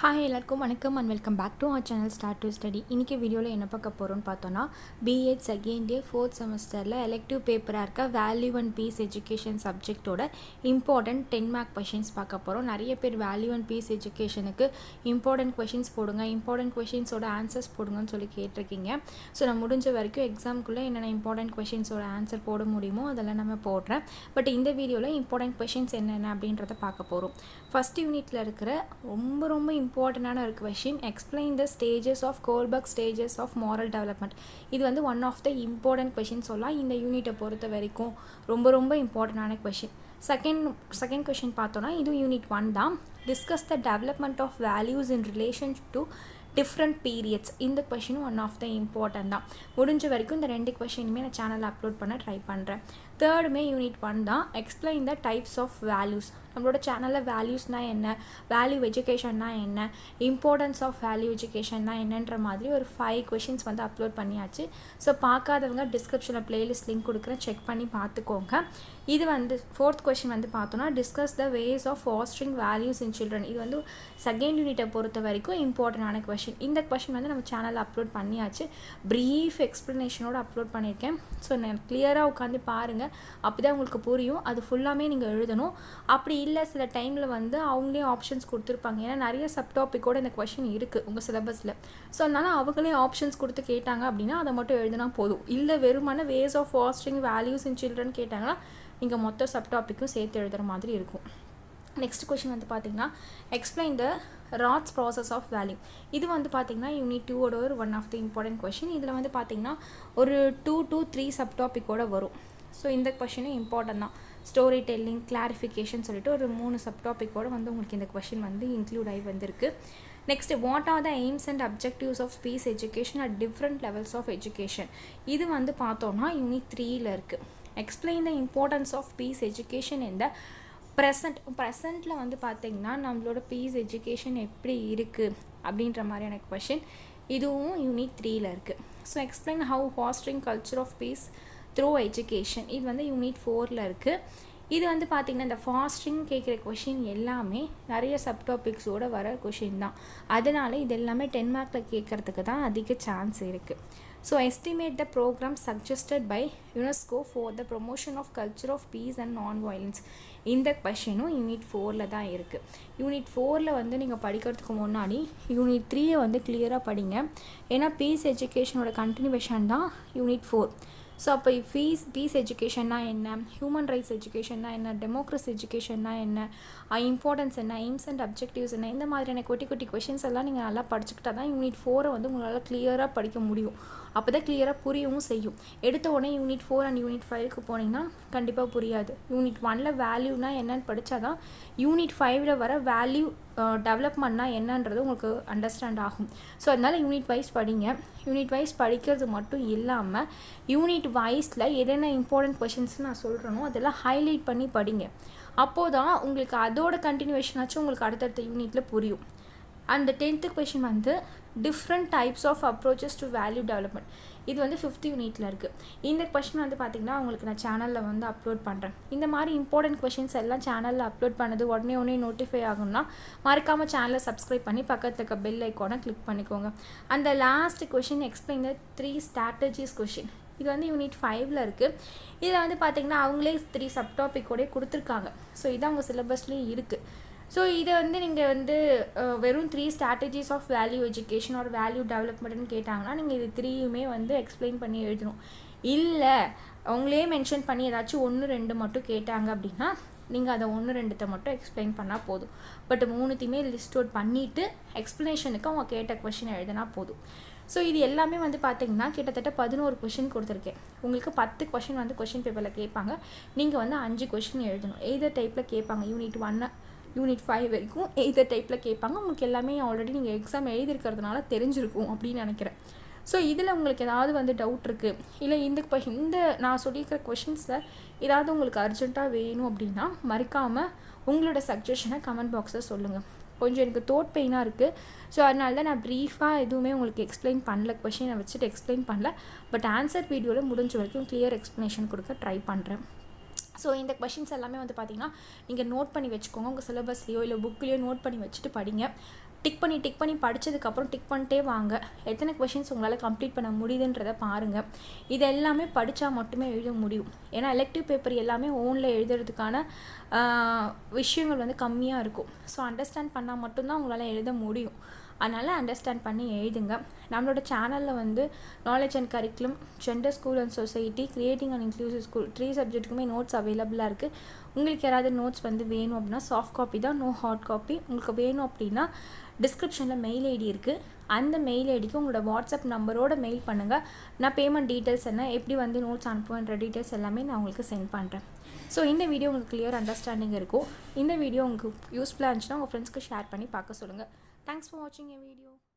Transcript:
hi எல்லாருக்கும் வணக்கம் and welcome back to our channel start to study இன்றைக்கி வீடியோவில் என்ன பார்க்க போகிறோம்னு பார்த்தோன்னா பிஎட் செகண்ட் இயர் ஃபோர்த் செமஸ்டரில் எலெக்டிவ் பேப்பராக இருக்க வேல்யூ அண்ட் பீஸ் எஜுகேஷன் சப்ஜெக்ட்டோட இம்பார்ட்டன்ட் டென் மார்க் கொஷின்ஸ் பார்க்க போகிறோம் நிறைய பேர் வேல்யூ அண்ட் பீஸ் எஜுகேஷனுக்கு இம்பார்ட்டன்ட் கொஷின்ஸ் போடுங்க இம்பார்ட்டன்ட் கொஷின்ஸோட ஆன்சர்ஸ் போடுங்கன்னு சொல்லி கேட்டிருக்கீங்க ஸோ நான் முடிஞ்ச வரைக்கும் எக்ஸாமுக்குள்ளே என்னென்ன இம்பார்ட்டன்ட் கொஷின்ஸோட ஆன்சர் போட முடியுமோ அதெல்லாம் நம்ம போடுறேன் பட் இந்த வீடியோவில் இம்பார்ட்டன்ட் கொஷின்ஸ் என்னென்ன அப்படின்றத பார்க்க போகிறோம் ஃபஸ்ட் யூனிட்டில் இருக்கிற ரொம்ப ரொம்ப இம்பார்ட்டண்டான ஒரு question explain the stages of Kohlberg stages of moral development இது வந்து one of the important question சொல்லலாம் இந்த யூனிட்டை பொறுத்த வரைக்கும் ரொம்ப ரொம்ப இம்பார்ட்டண்டான கொஷின் செகண்ட் செகண்ட் கொஷின் பார்த்தோன்னா இது யூனிட் ஒன் தான் discuss the development of values in relation to different periods இந்த கொஷினும் ஒன் ஆஃப் த இம்பார்ட்டன்ட் தான் முடிஞ்ச வரைக்கும் இந்த ரெண்டு கொஷினுமே நான் சேனலில் அப்லோட் பண்ண ட்ரை பண்ணுறேன் தேர்டுமே யூனிட் ஒன் தான் explain the types of values நம்மளோட சேனலில் வேல்யூஸ்னால் என்ன வேல்யூ எஜுகேஷன்னா என்ன இம்பார்ட்டன்ஸ் ஆஃப் வேல்யூ எஜுகேஷன்னா என்னன்ற மாதிரி ஒரு ஃபைவ் கொஷின்ஸ் வந்து அப்லோட் பண்ணியாச்சு ஸோ பார்க்காதவங்க டிஸ்கிரிப்ஷனில் ப்ளேலிஸ்ட் லிங்க் கொடுக்குறேன் செக் பண்ணி பார்த்துக்கோங்க இது வந்து ஃபோர்த் கொஷின் வந்து பார்த்தோன்னா discuss the ways of fostering values in children இது வந்து செகண்ட் யூனிட்டை பொறுத்த வரைக்கும் இம்பார்ட்டண்டான கொஷின் இந்த கொஷின் வந்து நம்ம சேனலில் அப்லோட் பண்ணியாச்சு ப்ரீஃப் எக்ஸ்ப்ளனேஷனோட அப்லோட் பண்ணியிருக்கேன் ஸோ நான் கிளியராக உட்காந்து பாருங்கள் அப்போ தான் உங்களுக்கு புரியும் அது ஃபுல்லாமே நீங்கள் எழுதணும் அப்படி இல்லை சில டைமில் வந்து அவங்களே ஆப்ஷன்ஸ் கொடுத்துருப்பாங்க ஏன்னா நிறைய சப் டாப்பிக்கோட இந்த கொஷின் இருக்குது உங்கள் சிலபஸில் ஸோ அதனால் அவங்களே ஆப்ஷன்ஸ் கொடுத்து கேட்டாங்க அப்படின்னா அதை மட்டும் எழுதினா போதும் இல்லை வெறுமான ways of fostering values in children கேட்டாங்கன்னா நீங்கள் மொத்த சப் டாப்பிக்கும் சேர்த்து எழுதுகிற மாதிரி இருக்கும் நெக்ஸ்ட் கொஷின் வந்து பார்த்தீங்கன்னா எக்ஸ்பிளைன் த ராட்ஸ் ப்ராசஸ் ஆஃப் வேல்யூ இது வந்து பார்த்திங்கன்னா யூனிட் டூவோட ஒரு one of the important question இதில் வந்து பார்த்திங்கன்னா ஒரு டூ டூ த்ரீ சப் டாப்பிக்கோட வரும் ஸோ இந்த கொஷினும் இம்பார்ட்டன்ட் தான் ஸ்டோரி டெல்லிங் கிளாரிஃபிகேஷன் சொல்லிட்டு ஒரு மூணு சப் டாப்பிக்கோட வந்து உங்களுக்கு இந்த கொஷின் வந்து இன்க்ளூட் ஆகி வந்திருக்கு next what are the aims and objectives of peace education at different levels of education இது வந்து பார்த்தோன்னா யூனிட் த்ரீயில் இருக்குது explain the importance of peace education இந்த ப்ரெசண்ட் ப்ரெசண்ட்டில் வந்து பார்த்திங்கன்னா நம்மளோட பீஸ் எஜுகேஷன் எப்படி இருக்குது அப்படின்ற மாதிரியான கொஷின் இதுவும் யூனிட் த்ரீயில் இருக்குது so explain how fostering culture of peace through education இது வந்து யூனிட் ஃபோரில் இருக்குது இது வந்து பார்த்திங்கன்னா இந்த ஃபாஸ்டிங் கேட்குற கொஷின் எல்லாமே நிறைய சப்டாபிக்ஸோடு வர கொஷின் தான் அதனால் இது எல்லாமே டென் மார்க்கில் கேட்குறதுக்கு தான் அதிக சான்ஸ் இருக்குது so estimate the program suggested by UNESCO for the promotion of culture of peace and non violence இந்த கொஷினும் யூனிட் ஃபோரில் தான் இருக்குது யூனிட் ஃபோரில் வந்து நீங்கள் படிக்கிறதுக்கு முன்னாடி யூனிட் த்ரீயை வந்து கிளியராக படிங்க ஏன்னா பீஸ் எஜுகேஷனோட கண்டினியூவேஷன் தான் யூனிட் ஃபோர் ஸோ அப்போ ஃபீஸ் பீஸ் எஜுகேஷன்னா என்ன ஹியூமன் ரைட்ஸ் எஜுகேஷன்னா என்ன டெமோக்ரஸி எஜுகேஷன்னா என்ன இம்பார்ட்டன்ஸ் என்ன எய்ம்ஸ் அண்ட் அப்ஜெக்டிவ்ஸ் என்ன இந்த மாதிரியான குட்டி குட்டி கொஷின்ஸ் எல்லாம் நீங்கள் நல்லா படிச்சுக்கிட்டா தான் யூனிட் ஃபோரை வந்து உங்களால் கிளியராக படிக்க முடியும் அப்போ தான் கிளியராக புரியவும் செய்யும் எடுத்த உடனே யூனிட் ஃபோர் அண்ட் யூனிட் ஃபைவ்க்கு போனீங்கன்னா கண்டிப்பாக புரியாது யூனிட் ஒனில் வேல்யூனா என்னன்னு படித்தா தான் யூனிட் ஃபைவ்ல வர வேல்யூ டெவலப்மெண்ட்னா என்னன்றது உங்களுக்கு அண்டர்ஸ்டாண்ட் ஆகும் ஸோ அதனால் யூனிட் வைஸ் படிங்க யூனிட் வைஸ் படிக்கிறது மட்டும் இல்லாமல் யூனிட் வைஸில் என்னென்ன இம்பார்ட்டன்ட் கொஷின்ஸ் நான் சொல்கிறேனோ அதெல்லாம் ஹைலைட் பண்ணி படிங்க அப்போது தான் உங்களுக்கு அதோட கண்டினியூவேஷனாச்சும் உங்களுக்கு அடுத்தடுத்த யூனிட்டில் புரியும் அந்த டென்த்து கொஷின் வந்து different types of approaches to value development இது வந்து ஃபிஃப்த் யூனிட்டில் இருக்குது இந்த கொஷின் வந்து பார்த்திங்கன்னா உங்களுக்கு நான் சேனலில் வந்து அப்லோட் பண்ணுறேன் இந்த மாதிரி இம்பார்ட்டன்ட் கொஷின்ஸ் எல்லாம் சேனலில் அப்லோட் பண்ணது உடனே உடனே நோட்டிஃபை ஆகும்னா மறக்காமல் சேனலை சப்ஸ்கிரைப் பண்ணி பக்கத்தில் இருக்க பெல் ஐக்கானை கிளிக் பண்ணிக்கோங்க அந்த last question explain the three strategies question இது வந்து யூனிட் ஃபைவ்ல இருக்குது இதில் வந்து பார்த்திங்கன்னா அவங்களே த்ரீ சப் டாப்பிக்கோடய கொடுத்துருக்காங்க ஸோ இது அவங்க சிலபஸ்லேயும் இருக்குது ஸோ இதை வந்து நீங்கள் வந்து வெறும் three strategies of value education ஒரு வேல்யூ டெவலப்மெண்ட்னு கேட்டாங்கன்னா நீங்கள் இது த்ரீயுமே வந்து எக்ஸ்பிளைன் பண்ணி எழுதணும் இல்லை அவங்களே மென்ஷன் பண்ணி ஏதாச்சும் ஒன்று ரெண்டு மட்டும் கேட்டாங்க அப்படின்னா நீங்கள் அதை ஒன்று ரெண்டுத்தை மட்டும் எக்ஸ்பிளைன் பண்ணால் போதும் பட் மூணுத்தையுமே லிஸ்ட் அவுட் பண்ணிவிட்டு எக்ஸ்ப்ளனேஷனுக்கு அவங்க கேட்ட கொஷின் எழுதினா போதும் ஸோ இது எல்லாமே வந்து பார்த்தீங்கன்னா கிட்டத்தட்ட பதினோரு கொஷின் கொடுத்துருக்கேன் உங்களுக்கு பத்து கொஷின் வந்து கொஷின் பேப்பரில் கேட்பாங்க நீங்கள் வந்து அஞ்சு கொஷின் எழுதணும் எய்தர் டைப்பில் கேட்பாங்க யூனிட் ஒன்று யூனிட் ஃபைவ் வரைக்கும் எய்தர் டைப்பில் கேட்பாங்க உங்களுக்கு எல்லாமே ஆல்ரெடி நீங்கள் எக்ஸாம் எழுதிருக்கிறதுனால தெரிஞ்சிருக்கும் அப்படின்னு நினைக்கிறேன் ஸோ இதில் உங்களுக்கு ஏதாவது வந்து டவுட் இருக்குது இல்லை இந்த கொஷின் இந்த நான் சொல்லியிருக்கிற கொஷின்ஸில் ஏதாவது உங்களுக்கு அர்ஜென்ட்டாக வேணும் அப்படின்னா மறக்காமல் உங்களோட சஜஷனை கமெண்ட் பாக்ஸில் சொல்லுங்கள் கொஞ்சம் எனக்கு தோட் பெயினாக இருக்குது ஸோ அதனால தான் நான் ப்ரீஃபாக எதுவுமே உங்களுக்கு எக்ஸ்பிளைன் பண்ணல கொஷினை வச்சுட்டு எக்ஸ்பிளைன் பண்ணல பட் ஆன்சர் வீடியோவில் முடிஞ்ச வரைக்கும் கிளியர் எக்ஸ்ப்ளனேஷன் கொடுக்க ட்ரை பண்ணுறேன் ஸோ இந்த கொஷின்ஸ் எல்லாமே வந்து பார்த்திங்கன்னா நீங்கள் நோட் பண்ணி வச்சுக்கோங்க உங்கள் சிலபஸ்லேயோ இல்லை புக்லேயோ நோட் பண்ணி வச்சுட்டு படிங்க டிக் பண்ணி டிக் பண்ணி படித்ததுக்கப்புறம் டிக் பண்ணிட்டே வாங்க எத்தனை கொஷின்ஸ் உங்களால் கம்ப்ளீட் பண்ண முடியுதுன்றதை பாருங்கள் இது எல்லாமே படித்தா மட்டுமே எழுத முடியும் ஏன்னா எலெக்டிவ் பேப்பர் எல்லாமே ஓனில் எழுதுறதுக்கான விஷயங்கள் வந்து கம்மியாக இருக்கும் ஸோ அண்டர்ஸ்டாண்ட் பண்ணால் மட்டும்தான் உங்களால் எழுத முடியும் அதனால் அண்டர்ஸ்டாண்ட் பண்ணி எழுதுங்க நம்மளோட சேனலில் வந்து knowledge and curriculum gender school and society creating and inclusive school three சப்ஜெக்ட்டுக்குமே நோட்ஸ் அவைலபிளாக இருக்குது உங்களுக்கு யாராவது நோட்ஸ் வந்து வேணும் அப்படின்னா சாஃப்ட் காப்பி தான் நோ ஹார்ட் காப்பி உங்களுக்கு வேணும் அப்படின்னா டிஸ்கிரிப்ஷனில் மெயில் ஐடி இருக்குது அந்த மெயில் ஐடிக்கு உங்களோட வாட்ஸ்அப் நம்பரோட மெயில் பண்ணுங்கள் நான் பேமெண்ட் டீட்டெயில்ஸ் என்ன எப்படி வந்து நோட்ஸ் அனுப்புவேன்ற டீட்டெயில்ஸ் எல்லாமே நான் உங்களுக்கு சென்ட் பண்ணுறேன் ஸோ இந்த வீடியோ உங்களுக்கு கிளியர் அண்டர்ஸ்டாண்டிங் இருக்கும் இந்த வீடியோ உங்களுக்கு யூஸ்ஃபுல்லாக இருந்துச்சுன்னா உங்கள் ஃப்ரெண்ட்ஸ்க்கு ஷேர் பண்ணி பார்க்க சொல்லுங்கள் தேங்க்ஸ் ஃபார் வாட்சிங் எ வீடியோ